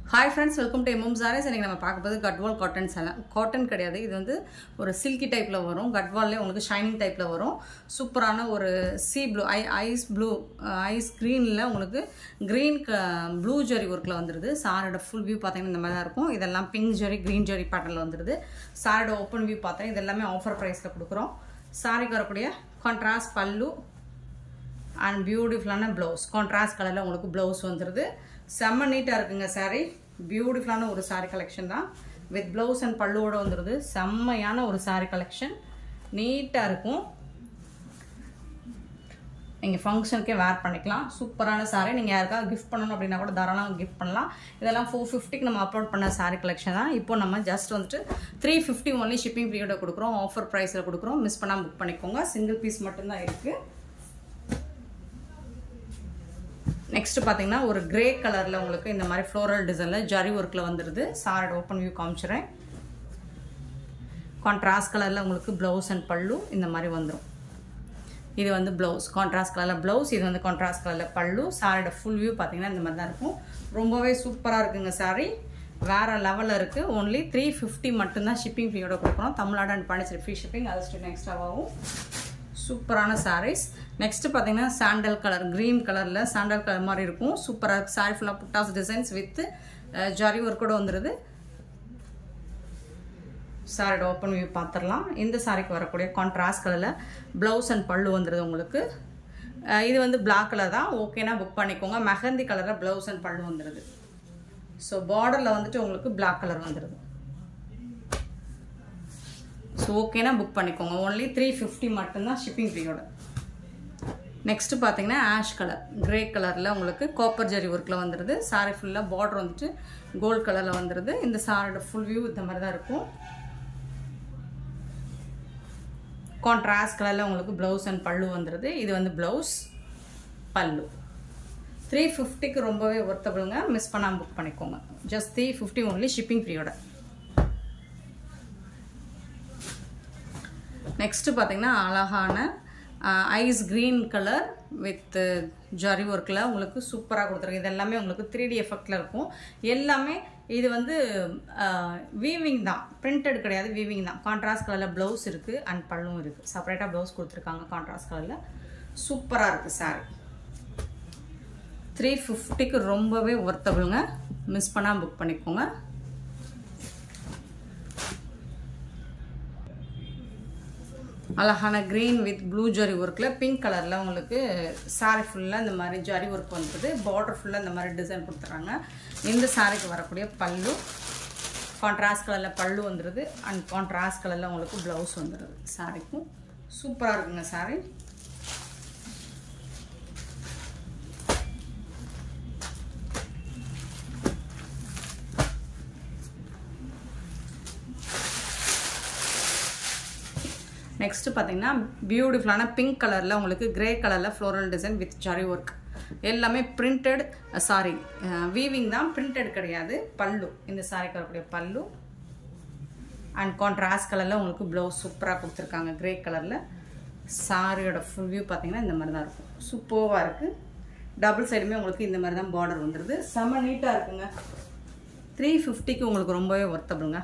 hi friends welcome to MM saris இன்றைக்கி நம்ம பார்க்க போது கட்வால் காட்டன் சேலம் காட்டன் கிடையாது இது வந்து ஒரு சில்கி டைப்பில் வரும் கட்வால்லே உங்களுக்கு ஷைனிங் டைப்பில் வரும் சூப்பரான ஒரு சி ப்ளூ ஐ ஐஸ் ப்ளூ ஐஸ் க்ரீனில் உங்களுக்கு க்ரீன் க ப்ளூ ஜெரி ஒர்க்கில் வந்துடுது சாரோட ஃபுல் வியூ பார்த்தீங்கன்னா இந்த மாதிரி தான் இருக்கும் இதெல்லாம் பிங்க் ஜெரி க்ரீன் ஜெரி பேட்டர்னில் வந்துடுது சாரோட ஓப்பன் வியூ பார்த்தா இது எல்லாமே ஆஃபர் ப்ரைஸில் கொடுக்குறோம் சாரிக்கு வரக்கூடிய கான்ட்ராஸ்ட் பல்லு அண்ட் பியூட்டிஃபுல்லான ப்ளவுஸ் கான்ட்ராஸ்ட் கலரில் உங்களுக்கு ப்ளவுஸ் வந்துடுது செம்ம நீட்டாக இருக்குங்க சாரீ பியூட்டிஃபுல்லான ஒரு சாரீ கலெக்ஷன் தான் வித் ப்ளவுஸ் அண்ட் பல்லுவோட வந்துடுது செம்மையான ஒரு சாரீ கலெக்ஷன் நீட்டாக இருக்கும் நீங்கள் ஃபங்க்ஷனுக்கே வேர் பண்ணிக்கலாம் சூப்பரான சாரீ நீங்கள் யாருக்காவது கிஃப்ட் பண்ணணும் அப்படின்னா கூட தாராளமாக கிஃப்ட் பண்ணலாம் இதெல்லாம் ஃபோர் ஃபிஃப்டிக்கு நம்ம அப்லோட் பண்ண சாரீ கலெக்ஷன் தான் இப்போ நம்ம ஜஸ்ட் வந்துட்டு த்ரீ ஃபிஃப்டி ஒன்லி ஷிப்பிங் ஃப்ரீயோட கொடுக்குறோம் ஆஃபர் ப்ரைஸில் கொடுக்குறோம் மிஸ் பண்ணாமல் புக் பண்ணிக்கோங்க சிங்கிள் பீஸ் மட்டும்தான் இருக்குது நெக்ஸ்ட் பார்த்தீங்கன்னா ஒரு கிரே கலரில் உங்களுக்கு இந்த மாதிரி ஃப்ளோரல் டிசைனில் ஜரி ஒர்க்கில் வந்துடுது சாரோட ஓப்பன் வியூ காமிச்சிடுறேன் கான்ட்ராஸ்ட் கலரில் உங்களுக்கு ப்ளவுஸ் அண்ட் பல்லு இந்த மாதிரி வந்துடும் இது வந்து ப்ளவுஸ் கான்ட்ராஸ்ட் கலரில் ப்ளவுஸ் இது வந்து கான்ட்ராஸ்ட் கலரில் பல்லு சாரோட ஃபுல் வியூ பார்த்தீங்கன்னா இந்த மாதிரி தான் இருக்கும் ரொம்பவே சூப்பராக இருக்குங்க சாரி வேறு லெவலில் இருக்குது ஓன்லி த்ரீ ஃபிஃப்டி மட்டும்தான் ஷிப்பிங் ஃபீயோட கொடுக்குறோம் Tamil Nadu and Pondicherry free shipping அது ஸ்டூட் எக்ஸ்ட்ராவாகும் சூப்பரான சாரீஸ் நெக்ஸ்ட்டு பார்த்தீங்கன்னா சாண்டல் கலர் க்ரீன் கலரில் சாண்டல் கலர் மாதிரி இருக்கும் சூப்பராக இருக்குது சாரி ஃபுல்லாக புட்டாஸ் டிசைன்ஸ் வித் ஜரி ஒர்க் கூட வந்துடுது சாரியோட ஓப்பன் வியூ பார்த்துடலாம் இந்த சாரிக்கு வரக்கூடிய கான்ட்ராஸ்ட் கலரில் ப்ளவுஸ் அண்ட் பல்லு வந்துடுது உங்களுக்கு இது வந்து பிளாக் கலர் தான் ஓகேனா புக் பண்ணிக்கோங்க மெஹந்தி கலரில் ப்ளவுஸ் அண்ட் பல்லு வந்துடுது ஸோ பார்டரில் வந்துட்டு உங்களுக்கு பிளாக் கலர் வந்துடுது ஸோ ஓகேனா புக் பண்ணிக்கோங்க ஓன்லி த்ரீ ஃபிஃப்டி மட்டும்தான் ஷிப்பிங் ஃப்ரீயோட நெக்ஸ்ட்டு பார்த்தீங்கன்னா ஆஷ் கலர் கிரே கலரில் உங்களுக்கு காப்பர் ஜரி ஒர்க்கில் வந்துடுது சாரி ஃபுல்லாக பார்டர் வந்துட்டு கோல்ட் கலரில் வந்துடுது இந்த சாரியோட ஃபுல் வியூ இந்த மாதிரி தான் இருக்கும் கான்ட்ராஸ்ட் கலரில் உங்களுக்கு ப்ளவுஸ் அண்ட் பல்லு வந்துடுது இது வந்து ப்ளவுஸ் பல்லு த்ரீ ஃபிஃப்டிக்கு ரொம்பவே ஒர்த்தபிளுங்க மிஸ் பண்ணாமல் புக் பண்ணிக்கோங்க just three fifty only shipping ஃப்ரீயோட நெக்ஸ்ட்டு பார்த்தீங்கன்னா அழகான ஐஸ் க்ரீன் கலர் வித் ஜரி ஒர்க்கில் உங்களுக்கு சூப்பராக கொடுத்துருக்கு இது எல்லாமே உங்களுக்கு த்ரீ டி எஃபெக்டில் இருக்கும் எல்லாமே இது வந்து வீவிங் தான் பிரிண்டட் கிடையாது வீவிங் தான் கான்ட்ராஸ்ட் கலரில் ப்ளவுஸ் இருக்குது அண்ட் பல்லும் இருக்குது செப்பரேட்டாக ப்ளவுஸ் கொடுத்துருக்காங்க கான்ட்ராஸ்ட் கலரில் சூப்பராக இருக்குது சாரி த்ரீ ஃபிஃப்டிக்கு ரொம்பவே ஒர்த்தபிளுங்க மிஸ் பண்ணால் புக் பண்ணிக்கோங்க அழகான க்ரீன் வித் ப்ளூ ஜரி ஒர்க்கில் பிங்க் கலரில் உங்களுக்கு சாரி ஃபுல்லாக இந்த மாதிரி ஜரி ஒர்க் வந்துடுது பார்டர் ஃபுல்லாக இந்த மாதிரி டிசைன் கொடுத்துட்றாங்க இந்த சாரிக்கு வரக்கூடிய பல்லு கான்ட்ராஸ்ட் கலரில் பல்லு வந்துடுது அண்ட் கான்ட்ராஸ்ட் கலரில் உங்களுக்கு ப்ளவுஸ் வந்துடுது சாரிக்கும் சூப்பராக இருக்குங்க சாரி நெக்ஸ்ட்டு பார்த்தீங்கன்னா பியூட்டிஃபுல்லான பிங்க் கலரில் உங்களுக்கு கிரே கலரில் ஃப்ளோரல் டிசைன் வித் ஜரி ஒர்க் எல்லாமே பிரிண்டட் சாரி வீவிங் தான் பிரிண்டட் கிடையாது பல்லு இந்த சாரிக்கு வரக்கூடிய பல்லு அண்ட் கான்ட்ராஸ்ட் கலரில் உங்களுக்கு ப்ளவுஸ் சூப்பராக கொடுத்துருக்காங்க கிரே கலரில் சாரியோட ஃபுல் வியூ பார்த்தீங்கன்னா இந்த மாதிரி தான் இருக்கும் சூப்பராக இருக்குது டபுள் சைடுமே உங்களுக்கு இந்த மாதிரி தான் பார்டர் வந்துடுது செம்ம நீட்டாக இருக்குங்க த்ரீ ஃபிஃப்டிக்கு உங்களுக்கு ரொம்பவே ஒர்த்தபிளுங்க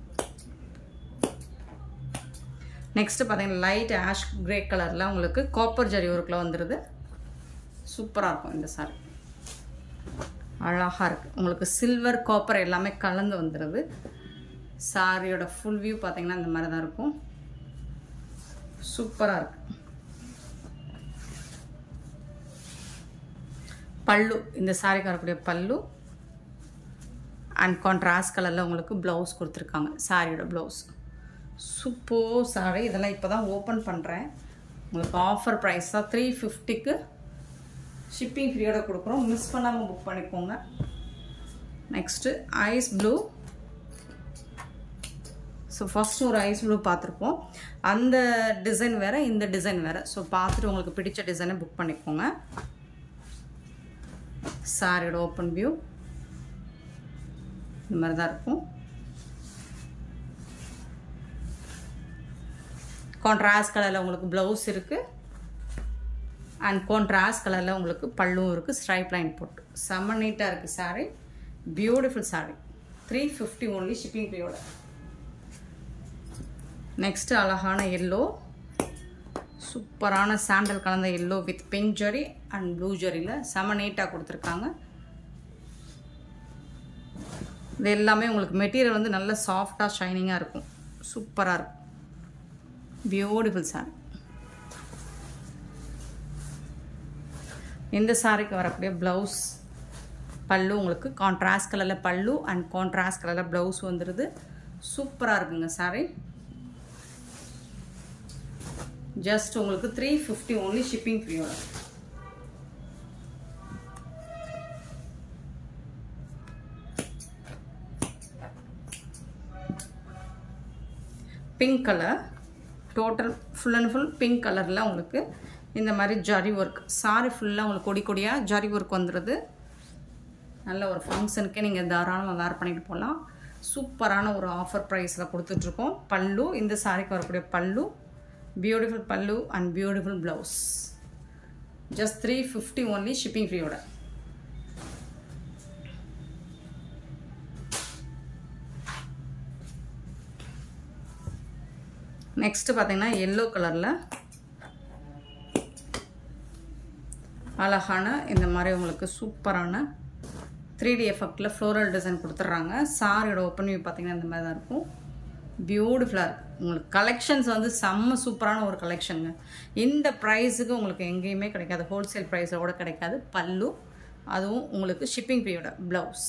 நெக்ஸ்ட்டு பார்த்தீங்கன்னா லைட் ஆஷ் கிரே கலரில் உங்களுக்கு காப்பர் ஜரி ஒர்க்கில் வந்துடுது சூப்பராக இருக்கும் இந்த சாரி அழகாக இருக்குது உங்களுக்கு சில்வர் காப்பர் எல்லாமே கலந்து வந்துடுது சாரியோட ஃபுல் வியூ பார்த்தீங்கன்னா இந்த மாதிரி தான் இருக்கும் சூப்பராக இருக்கு பல்லு இந்த சாரிக்கு வரக்கூடிய பல்லு அண்ட் கான்ட்ராஸ்ட் கலரில் உங்களுக்கு ப்ளவுஸ் கொடுத்துருக்காங்க சாரியோட ப்ளவுஸ் சூப்போ சாரி இதெல்லாம் இப்போ தான் ஓப்பன் பண்ணுறேன் உங்களுக்கு ஆஃபர் ப்ரைஸ் தான் த்ரீ ஃபிஃப்டிக்கு ஷிப்பிங் ஃப்ரீயோட கொடுக்குறோம் மிஸ் பண்ணாமல் புக் பண்ணிக்கோங்க next ice blue so first ஒரு ஐஸ் ப்ளூ பார்த்துருப்போம் அந்த டிசைன் வேறு இந்த டிசைன் வேறு ஸோ பார்த்துட்டு உங்களுக்கு பிடிச்ச டிசைனை புக் பண்ணிக்கோங்க சாரியோட ஓப்பன் வியூ இந்த மாதிரி தான் இருக்கும் கான்ட்ராஸ்ட் கலரில் உங்களுக்கு ப்ளவுஸ் இருக்குது அண்ட் கான்ட்ராஸ்ட் கலரில் உங்களுக்கு பல்லும் இருக்குது ஸ்ட்ரைப் லைன் போட்டு செம்ம நீட்டாக இருக்குது sari beautiful saree three fifty only shipping ஃப்ரீயோட நெக்ஸ்ட் அழகான எல்லோ சூப்பரான சாண்டல் கலந்த எல்லோ வித் பிங்க் ஜரி அண்ட் ப்ளூ ஜரியில் செம நீட்டாக கொடுத்துருக்காங்க இது எல்லாமே உங்களுக்கு மெட்டீரியல் வந்து நல்ல சாஃப்டாக ஷைனிங்காக இருக்கும் சூப்பராக இருக்கும் பியூட்டிஃபுல் சாரி இந்த சாரிக்கு வரக்கூடிய ப்ளவுஸ் பல்லு உங்களுக்கு கான்ட்ராஸ்ட் கலரில் பல்லு அண்ட் கான்ட்ராஸ்ட் கலரில் ப்ளவுஸ் வந்துடுது சூப்பராக இருக்குங்க சாரி ஜஸ்ட் உங்களுக்கு த்ரீ ஃபிஃப்டி ஒன்லி ஷிப்பிங் ஃப்ரீயோட pink colour total full and full pink கலரில் உங்களுக்கு இந்த மாதிரி ஜரி ஒர்க் சாரி ஃபுல்லாக உங்களுக்கு கொடி கொடியாக ஜரி ஒர்க் வந்துடுது நல்ல ஒரு ஃபங்க்ஷனுக்கே நீங்கள் தாராளமாக வேர் பண்ணிட்டு போகலாம் சூப்பரான ஒரு ஆஃபர் ப்ரைஸில் கொடுத்துட்ருக்கோம் பல்லு இந்த சாரிக்கு வரக்கூடிய பல்லு பியூட்டிஃபுல் பல்லு and beautiful blouse just three fifty only shipping ஃப்ரீயோட நெக்ஸ்ட்டு பார்த்தீங்கன்னா எல்லோ கலரில் அழகான இந்த மாதிரி உங்களுக்கு சூப்பரான த்ரீ டி எஃபெக்டில் ஃப்ளோரல் டிசைன் கொடுத்துட்றாங்க சாரியோட ஓப்பன் வியூ பார்த்தீங்கன்னா இந்த மாதிரி தான் இருக்கும் பியூட்டிஃபுல்லாக இருக்குது உங்களுக்கு கலெக்ஷன்ஸ் வந்து செம்ம சூப்பரான ஒரு கலெக்ஷனுங்க இந்த ப்ரைஸுக்கு உங்களுக்கு எங்கேயுமே கிடைக்காது ஹோல்சேல் ப்ரைஸில் கூட கிடைக்காது பல்லு அதுவும் உங்களுக்கு ஷிப்பிங் ஃபீயோட ப்ளவுஸ்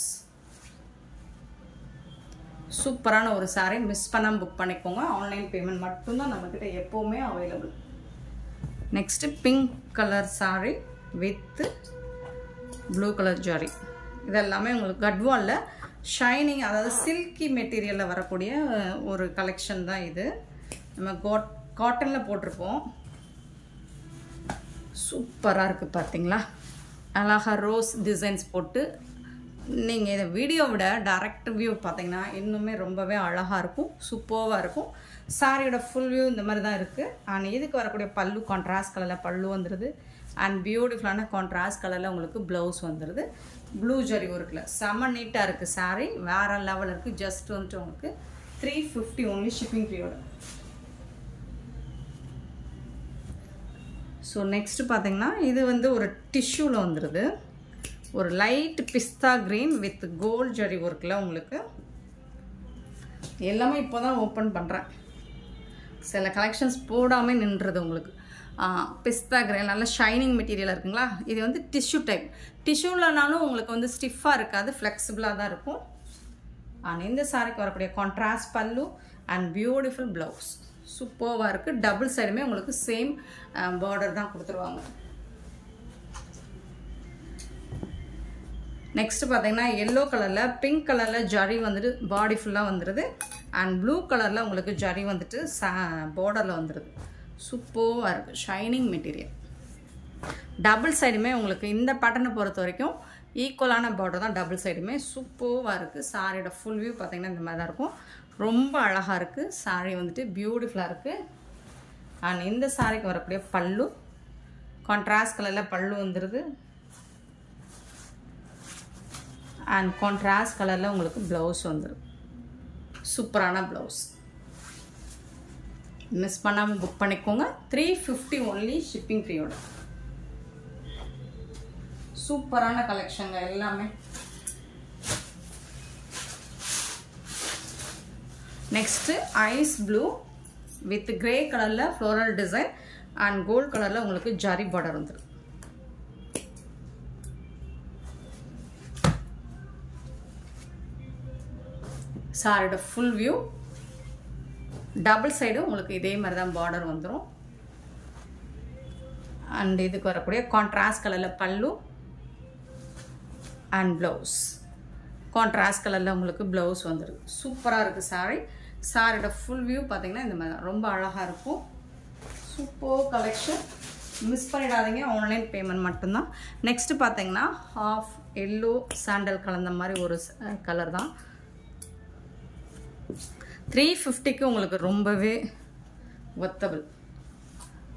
சூப்பரான ஒரு சாரீ மிஸ் பண்ணாமல் புக் பண்ணிக்கோங்க ஆன்லைன் பேமெண்ட் மட்டும்தான் நம்மக்கிட்ட எப்போவுமே available next pink colour sari with blue colour ஜாரி இதெல்லாமே உங்களுக்கு கட்வாலில் ஷைனிங் அதாவது சில்கி மெட்டீரியலில் வரக்கூடிய ஒரு கலெக்ஷன் தான் இது நம்ம காட் காட்டனில் போட்டிருப்போம் சூப்பராக இருக்குது பார்த்தீங்களா அழகா ரோஸ் டிசைன்ஸ் போட்டு நீங்கள் இதை வீடியோ விட டைரக்ட் வியூ பார்த்தீங்கன்னா இன்னுமே ரொம்பவே அழகாக இருக்கும் சூப்பராக இருக்கும் சாரியோட ஃபுல் வியூ இந்த மாதிரி தான் இருக்குது அண்ட் இதுக்கு வரக்கூடிய பல்லு கான்ட்ராஸ்ட் கலரில் பல்லு வந்துடுது அண்ட் பியூட்டிஃபுல்லான கான்ட்ராஸ்ட் கலரில் உங்களுக்கு ப்ளவுஸ் வந்துடுது ப்ளூ ஜரி ஒர்க்கில் செம்ம நீட்டாக இருக்குது சாரீ வேறு லெவல் இருக்குது ஜஸ்ட் வந்துட்டு உங்களுக்கு த்ரீ ஃபிஃப்டி ஒன்லி ஷிப்பிங் ஃப்ரீயோட ஸோ நெக்ஸ்ட்டு பார்த்தீங்கன்னா இது வந்து ஒரு டிஷ்யூவில் வந்துடுது ஒரு லைட் பிஸ்தா க்ரீன் வித் கோல்ட் ஜரி ஒர்க்கில் உங்களுக்கு எல்லாமே இப்போ தான் ஓப்பன் பண்ணுறேன் சில கலெக்ஷன்ஸ் போடாமல் நின்றுது உங்களுக்கு பிஸ்தா கிரேன் நல்ல ஷைனிங் மெட்டீரியலாக இருக்குங்களா இது வந்து டிஷ்யூ டைப் டிஷ்யூலனாலும் உங்களுக்கு வந்து ஸ்டிஃபாக இருக்காது ஃப்ளெக்சிபிளாக தான் இருக்கும் அண்ட் இந்த சாரிக்கு வரக்கூடிய கான்ட்ராஸ்ட் பல்லு அண்ட் பியூட்டிஃபுல் ப்ளவுஸ் சூப்பர்வாக இருக்குது டபுள் சைடுமே உங்களுக்கு சேம் பார்டர் தான் கொடுத்துருவாங்க நெக்ஸ்ட் பார்த்தீங்கன்னா எல்லோ கலரில் பிங்க் கலரில் ஜரி வந்துட்டு பாடி ஃபுல்லாக வந்துடுது அண்ட் ப்ளூ கலரில் உங்களுக்கு ஜரி வந்துட்டு சா பார்டரில் வந்துடுது சூப்பராக இருக்குது ஷைனிங் மெட்டீரியல் டபுள் சைடுமே உங்களுக்கு இந்த பேட்டர்னை பொறுத்த வரைக்கும் ஈக்குவலான பார்டர் தான் டபுள் சைடுமே சூப்பராக இருக்குது சாரியோட ஃபுல் வியூ பார்த்திங்கன்னா இந்த மாதிரி தான் இருக்கும் ரொம்ப அழகாக இருக்குது சாரி வந்துட்டு பியூட்டிஃபுல்லாக இருக்குது அண்ட் இந்த சாரிக்கு வரக்கூடிய பல்லு கான்ட்ராஸ்ட் கலரில் பல்லு வந்துடுது அண்ட் கான்ட்ராஸ்ட் கலரில் உங்களுக்கு ப்ளவுஸ் வந்துடும் சூப்பரான ப்ளவுஸ் மிஸ் பண்ணாமல் புக் பண்ணிக்கோங்க த்ரீ ஃபிஃப்டி ஒன்லி ஷிப்பிங் ஃப்ரீயோட சூப்பரான கலெக்ஷங்க எல்லாமே next ice blue with grey கலரில் ஃப்ளோரல் டிசைன் அண்ட் கோல்ட் கலரில் உங்களுக்கு ஜரி பார்டர் வந்துடும் சாரியோட ஃபுல் வியூ டபுள் சைடும் உங்களுக்கு இதே மாதிரி தான் பார்டர் வந்துடும் அண்ட் இதுக்கு வரக்கூடிய கான்ட்ராஸ்ட் கலரில் பல்லு அண்ட் ப்ளவுஸ் கான்ட்ராஸ்ட் கலரில் உங்களுக்கு ப்ளவுஸ் வந்துடும் சூப்பராக இருக்குது சாரி சாரியோட ஃபுல் வியூ பார்த்தீங்கன்னா இந்த மாதிரி தான் ரொம்ப அழகாக இருக்கும் சூப்பர் கலெக்ஷன் மிஸ் பண்ணிடாதீங்க ஆன்லைன் பேமெண்ட் மட்டும்தான் நெக்ஸ்ட்டு பார்த்தீங்கன்னா ஹாஃப் எல்லோ சாண்டல் கலந்த மாதிரி ஒரு கலர் தான் த்ரீ ஃபிஃப்டிக்கு உங்களுக்கு ரொம்பவே ஒத்தபிள்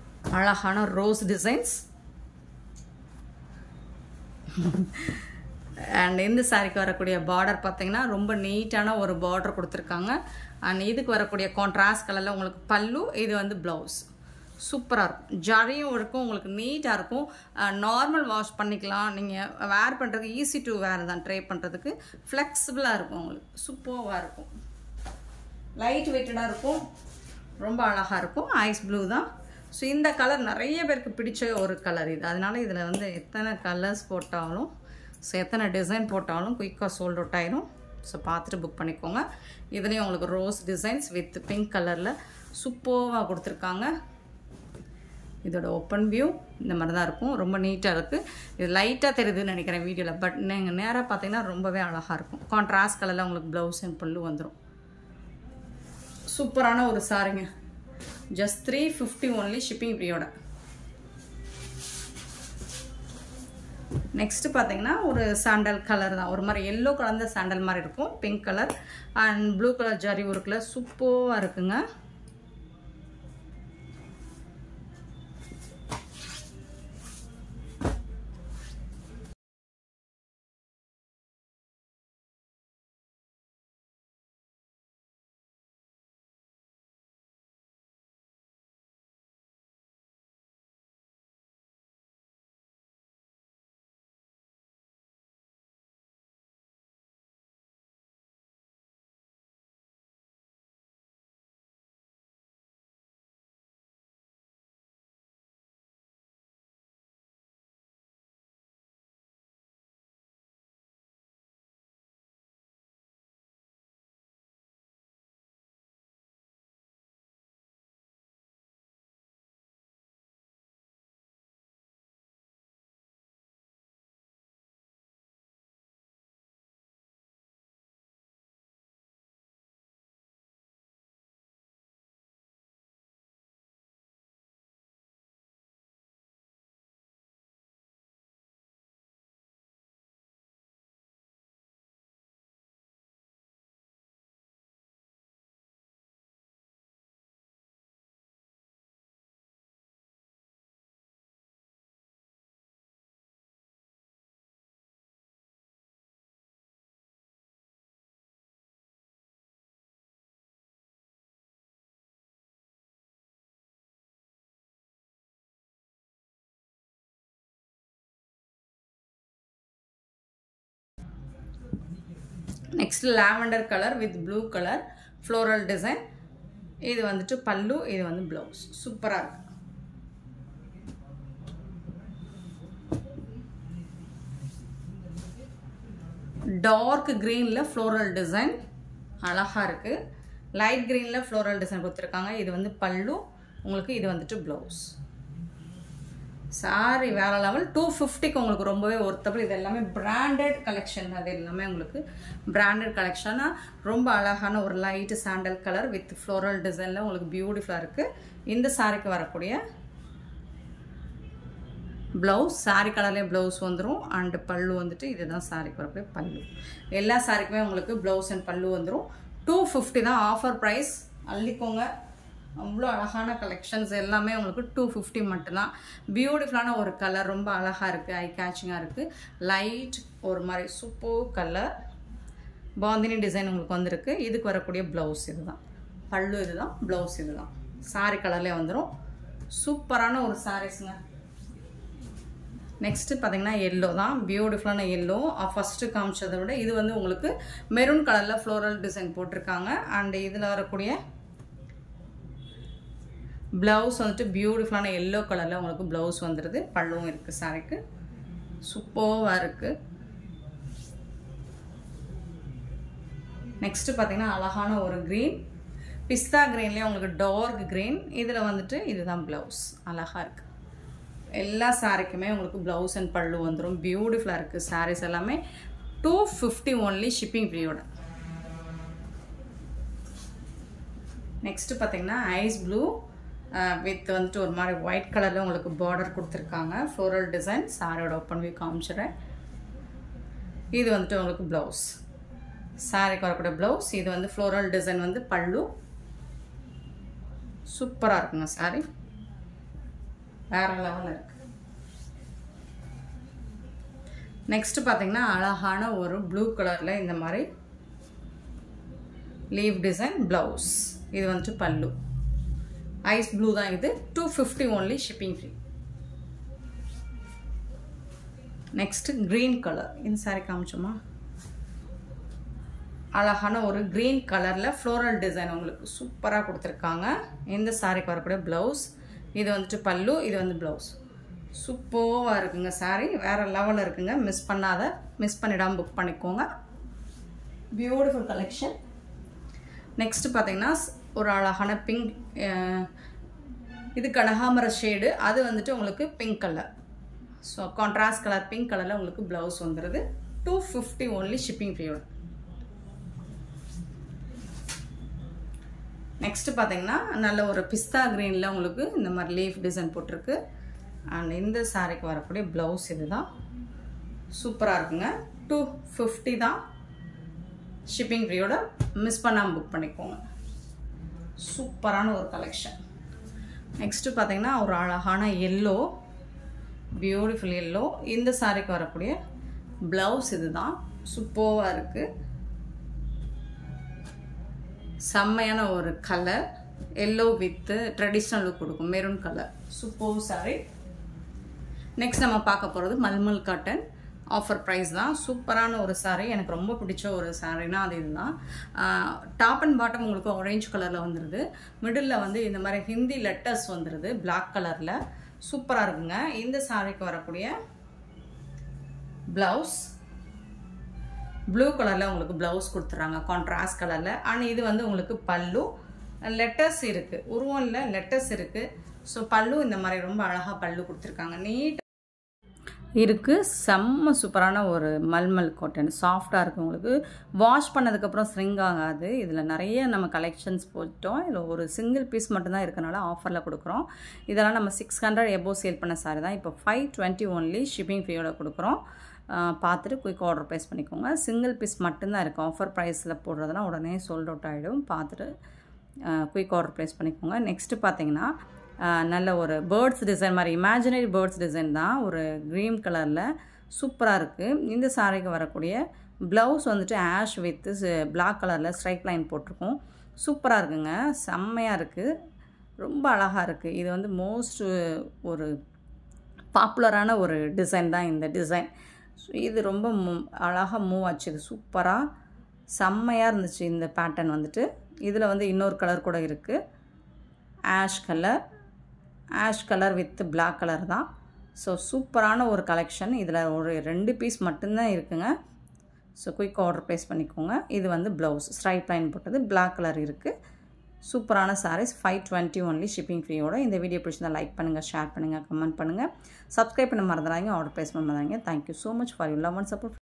அழகான ரோஸ் டிசைன்ஸ் அண்ட் இந்த சாரிக்கு வரக்கூடிய பார்டர் பார்த்தீங்கன்னா ரொம்ப நீட்டான ஒரு பார்டர் கொடுத்துருக்காங்க அண்ட் இதுக்கு வரக்கூடிய கான்ட்ராஸ்ட் கலரில் உங்களுக்கு பல்லு இது வந்து ப்ளவுஸ் சூப்பராக இருக்கும் ஜரியும் இருக்கும் உங்களுக்கு நீட்டாக இருக்கும் நார்மல் வாஷ் பண்ணிக்கலாம் நீங்கள் வேர் பண்ணுறதுக்கு ஈஸி டு வேர் தான் ட்ரை பண்ணுறதுக்கு ஃப்ளெக்சிபிளாக இருக்கும் உங்களுக்கு சூப்பராக இருக்கும் லைட் வெயிட்டடாக இருக்கும் ரொம்ப அழகாக இருக்கும் ஐஸ் ப்ளூ தான் ஸோ இந்த கலர் நிறைய பேருக்கு பிடிச்ச ஒரு கலர் இது அதனால் இதில் வந்து எத்தனை கலர்ஸ் போட்டாலும் ஸோ எத்தனை டிசைன் போட்டாலும் குயிக்காக சோல்ட் அவுட் ஆயிரும் ஸோ பார்த்துட்டு புக் பண்ணிக்கோங்க இதுலேயும் உங்களுக்கு ரோஸ் டிசைன்ஸ் வித் பிங்க் கலரில் சூப்பராக கொடுத்துருக்காங்க இதோட ஓப்பன் வியூ இந்த மாதிரி தான் இருக்கும் ரொம்ப நீட்டாக இருக்குது இது லைட்டாக தெரியுதுன்னு நினைக்கிறேன் வீடியோவில் பட் நீங்கள் நேராக பார்த்தீங்கன்னா ரொம்பவே அழகாக இருக்கும் கான்ட்ராஸ்ட் கலரில் உங்களுக்கு ப்ளவுஸ் அண்ட் பல்லு வந்துடும் சூப்பரான ஒரு சாரிங்க just three fifty only shipping ஃப்ரீயோட நெக்ஸ்ட் பார்த்தீங்கன்னா ஒரு சாண்டல் கலர் தான் ஒரு மாதிரி எல்லோ கலந்த சாண்டல் மாதிரி இருக்கும் pink colour and blue colour zari ஒர்க்கில் சூப்பராக இருக்குங்க next lavender colour with blue colour floral design இது வந்துட்டு பல்லு இது வந்து ப்ளவுஸ் சூப்பராக இருக்கு டார்க் க்ரீனில் ஃப்ளோரல் டிசைன் அழகாக இருக்குது லைட் க்ரீனில் ஃப்ளோரல் டிசைன் கொடுத்துருக்காங்க இது வந்து பல்லு உங்களுக்கு இது வந்துட்டு ப்ளவுஸ் சாரி வேற லெவல் டூ ஃபிஃப்டிக்கு உங்களுக்கு ரொம்பவே ஒர்த்தபிள் இது எல்லாமே பிராண்டட் கலெக்ஷன் அது எல்லாமே உங்களுக்கு பிராண்டட் கலெக்ஷனாக ரொம்ப அழகான ஒரு light sandal colour with floral டிசைனில் உங்களுக்கு பியூட்டிஃபுல்லாக இருக்குது இந்த சாரிக்கு வரக்கூடிய ப்ளவுஸ் சாரி கலர்லேயே ப்ளவுஸ் வந்துடும் அண்டு பல்லு வந்துட்டு இதுதான் சாரிக்கு வரக்கூடிய பல்லு எல்லா சாரிக்குமே உங்களுக்கு ப்ளவுஸ் அண்ட் பல்லு வந்துடும் டூ ஃபிஃப்டி தான் ஆஃபர் ப்ரைஸ் அள்ளிக்கோங்க அவ்வளோ அழகான கலெக்ஷன்ஸ் எல்லாமே உங்களுக்கு டூ ஃபிஃப்டி மட்டும்தான் பியூட்டிஃபுல்லான ஒரு கலர் ரொம்ப அழகாக இருக்குது ஐ கேச்சிங்காக இருக்குது லைட் ஒரு மாதிரி சூப்பர் கலர் பாந்தினி டிசைன் உங்களுக்கு வந்திருக்கு இதுக்கு வரக்கூடிய ப்ளவுஸ் இதுதான் பல்லு இதுதான் ப்ளவுஸ் இதுதான் சாரி கலர்லேயே வந்துடும் சூப்பரான ஒரு சாரீஸுங்க நெக்ஸ்ட்டு பார்த்தீங்கன்னா எல்லோ தான் பியூட்டிஃபுல்லான எல்லோ ஃபஸ்ட்டு காமிச்சதை விட இது வந்து உங்களுக்கு மெரூன் கலரில் ஃப்ளோரல் டிசைன் போட்டிருக்காங்க அண்ட் இதில் வரக்கூடிய ப்ளவுஸ் வந்துட்டு பியூட்டிஃபுல்லான எல்லோ கலரில் உங்களுக்கு ப்ளவுஸ் வந்துடுது பல்லுவும் இருக்குது சாரிக்கு சூப்பராக இருக்குது நெக்ஸ்ட்டு பார்த்தீங்கன்னா அழகான ஒரு க்ரீன் பிஸ்தா க்ரீன்லேயே உங்களுக்கு டார்க் க்ரீன் இதில் வந்துட்டு இதுதான் ப்ளவுஸ் அழகாக இருக்குது எல்லா சாரிக்குமே உங்களுக்கு ப்ளவுஸ் அண்ட் பல்லு வந்துடும் பியூட்டிஃபுல்லாக இருக்குது சாரீஸ் எல்லாமே டூ ஃபிஃப்டி ஒன்லி ஷிப்பிங் ஃப்ரீயோட நெக்ஸ்ட்டு பார்த்தீங்கன்னா ஐஸ் ப்ளூ வித் வந்துட்டு ஒரு மாதிரி ஒயிட் கலரில் உங்களுக்கு பார்டர் கொடுத்துருக்காங்க ஃப்ளோரல் டிசைன் சாரியோட ஓப்பன் வியூ காமிச்சிடுறேன் இது வந்துட்டு உங்களுக்கு ப்ளவுஸ் சாரிக்கு வரக்கூடிய ப்ளவுஸ் இது வந்து ஃப்ளோரல் டிசைன் வந்து பல்லு சூப்பராக இருக்குங்க சாரி வேற லெவலில் இருக்கு நெக்ஸ்ட்டு பார்த்தீங்கன்னா அழகான ஒரு ப்ளூ கலரில் இந்த மாதிரி லீவ் டிசைன் ப்ளவுஸ் இது வந்துட்டு பல்லு ஐஸ் ப்ளூ தான் இது two fifty only shipping free next green colour இந்த சாரி காமிச்சோமா அழகான ஒரு க்ரீன் கலரில் ஃப்ளோரல் டிசைன் உங்களுக்கு சூப்பராக கொடுத்துருக்காங்க இந்த சாரிக்கு வரக்கூடிய ப்ளவுஸ் இது வந்துட்டு பல்லு இது வந்து ப்ளவுஸ் சூப்பராக இருக்குங்க சாரி வேறு லெவலில் இருக்குங்க மிஸ் பண்ணாத மிஸ் பண்ணிடாமல் புக் பண்ணிக்கோங்க பியூட்டிஃபுல் கலெக்ஷன் நெக்ஸ்ட்டு பார்த்தீங்கன்னா ஒரு அழகான பிங்க் இது கனகாமர ஷேடு அது வந்துட்டு உங்களுக்கு pink colour so contrast colour pink கலரில் உங்களுக்கு ப்ளவுஸ் வந்துடுது டூ ஃபிஃப்டி ஒன்லி ஷிப்பிங் ஃப்ரீயோட நெக்ஸ்ட்டு பார்த்தீங்கன்னா நல்ல ஒரு பிஸ்தா க்ரீனில் உங்களுக்கு இந்த மாதிரி லீஃப் டிசைன் போட்டிருக்கு அண்ட் இந்த சாரிக்கு வரக்கூடிய ப்ளவுஸ் இது தான் சூப்பராக இருக்குங்க டூ ஃபிஃப்டி தான் ஷிப்பிங் ஃப்ரீயோட மிஸ் பண்ணாமல் புக் பண்ணிக்கோங்க சூப்பரான ஒரு கலெக்ஷன் நெக்ஸ்ட்டு பார்த்தீங்கன்னா ஒரு அழகான எல்லோ பியூட்டிஃபுல் எல்லோ இந்த சாரிக்கு வரக்கூடிய ப்ளவுஸ் இது தான் சூப்பராக இருக்குது செம்மையான ஒரு colour yellow with traditional look கொடுக்கும் maroon colour super sari next நம்ம பார்க்க போகிறது மல்மல் காட்டன் ஆஃபர் ப்ரைஸ் தான் சூப்பரான ஒரு சாரீ எனக்கு ரொம்ப பிடிச்ச ஒரு சாரீனா அது இதுதான் டாப் அண்ட் பாட்டம் உங்களுக்கு ஆரேஞ்ச் கலரில் வந்துடுது மிடில் வந்து இந்த மாதிரி ஹிந்தி லெட்டர்ஸ் வந்துடுது பிளாக் கலரில் சூப்பராக இருக்குங்க இந்த சாரீக்கு வரக்கூடிய ப்ளவுஸ் ப்ளூ கலரில் உங்களுக்கு ப்ளவுஸ் கொடுத்துட்றாங்க கான்ட்ராஸ்ட் கலரில் ஆனால் இது வந்து உங்களுக்கு பல்லு லெட்டர்ஸ் இருக்குது உருவம் இல்லை லெட்டர்ஸ் இருக்குது ஸோ பல்லு இந்த மாதிரி ரொம்ப அழகாக பல்லு கொடுத்துருக்காங்க நீட் இருக்குது செம்ம சூப்பரான ஒரு மல்மல் காட்டன் சாஃப்டாக இருக்குது உங்களுக்கு வாஷ் பண்ணதுக்கப்புறம் ஸ்ரிங் ஆகாது இதில் நிறைய நம்ம கலெக்ஷன்ஸ் போட்டோம் இதில் ஒரு சிங்கிள் பீஸ் மட்டும்தான் இருக்கனால ஆஃபரில் கொடுக்குறோம் இதெல்லாம் நம்ம சிக்ஸ் ஹண்ட்ரட் எபோ சேல் பண்ண சாரி தான் இப்போ ஃபைவ் டுவெண்ட்டி ஒன்லி ஷிப்பிங் ஃப்ரீயோட கொடுக்குறோம் பார்த்துட்டு குயிக் ஆர்டர் ப்ளேஸ் பண்ணிக்கோங்க சிங்கிள் பீஸ் மட்டும்தான் இருக்குது ஆஃபர் ப்ரைஸில் போடுறதுலாம் உடனே சோல்ட் அவுட் ஆகிடும் பார்த்துட்டு குயிக் ஆர்டர் ப்ளேஸ் பண்ணிக்கோங்க நெக்ஸ்ட்டு பார்த்தீங்கன்னா நல்ல ஒரு பேர்ட்ஸ் டிசைன் மாதிரி இமேஜினரி பேர்ட்ஸ் டிசைன் தான் ஒரு க்ரீன் கலரில் சூப்பராக இருக்குது இந்த சாரிக்கு வரக்கூடிய ப்ளவுஸ் வந்துட்டு ஆஷ் வித்து பிளாக் கலரில் ஸ்ட்ரைக் லைன் போட்டிருக்கோம் சூப்பராக இருக்குங்க செம்மையாக இருக்குது ரொம்ப அழகாக இருக்குது இது வந்து மோஸ்ட் ஒரு பாப்புலரான ஒரு டிசைன் தான் இந்த டிசைன் இது ரொம்ப அழகாக மூவ் ஆச்சு இது சூப்பராக செம்மையாக இருந்துச்சு இந்த பேட்டர்ன் வந்துட்டு இதில் வந்து இன்னொரு கலர் கூட இருக்குது ash colour ash colour with black colour தான் ஸோ சூப்பரான ஒரு கலெக்ஷன் இதில் ஒரு ரெண்டு பீஸ் மட்டும்தான் இருக்குங்க ஸோ குயிக் ஆர்டர் ப்ளேஸ் பண்ணிக்கோங்க இது வந்து ப்ளவுஸ் ஸ்ட்ரைப் லைன் போட்டது பிளாக் கலர் இருக்குது சூப்பரான saris five twenty only shipping ஃப்ரீயோட இந்த வீடியோ பிடிச்சிருந்தா லைக் பண்ணுங்கள் ஷேர் பண்ணுங்கள் கமெண்ட் பண்ணுங்கள் சப்ஸ்கிரைப் பண்ண மறந்துடாங்க ஆர்டர் ப்ளேஸ் பண்ண மறந்துடாங்க thank you so much for you love and support